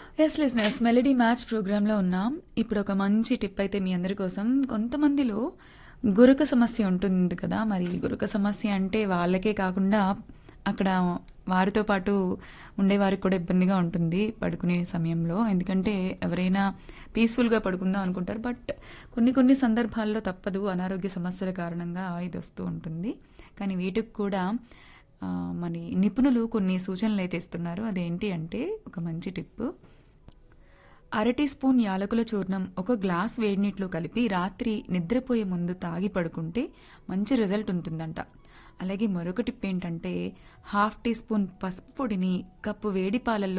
yes లిస్నెస్ melody match ప్రోగ్రాంలో ఉన్నాం ఇప్పుడు ఒక మంచి టిప్ అయితే మీ అందరి కోసం కొంతమందిలో గురక సమస్య ఉంటుంది కదా మరి గురక సమస్య అంటే వాళ్ళకే కాకుండా అక్కడ వారితో పాటు ఉండేవారికి కూడా ఇబ్బందిగా ఉంటుంది పడుకునే సమయంలో ఎందుకంటే ఎవరైనా పీస్ఫుల్గా పడుకుందాం అనుకుంటారు బట్ కొన్ని కొన్ని సందర్భాల్లో తప్పదు అనారోగ్య సమస్యల కారణంగా ఇది వస్తూ ఉంటుంది కానీ వీటికి కూడా ఆ, మరి నిపుణులు కొన్ని సూచనలు అయితే ఇస్తున్నారు అదేంటి అంటే ఒక మంచి టిప్ అరటి స్పూన్ యాలకుల చూర్ణం ఒక గ్లాస్ వేడి నీటిలో కలిపి రాత్రి నిద్రపోయే ముందు తాగి పడుకుంటే మంచి రిజల్ట్ ఉంటుందంట అలాగే మరొక టిప్ ఏంటంటే హాఫ్ టీ స్పూన్ పసుపు పొడిని కప్పు వేడి పాలల్లో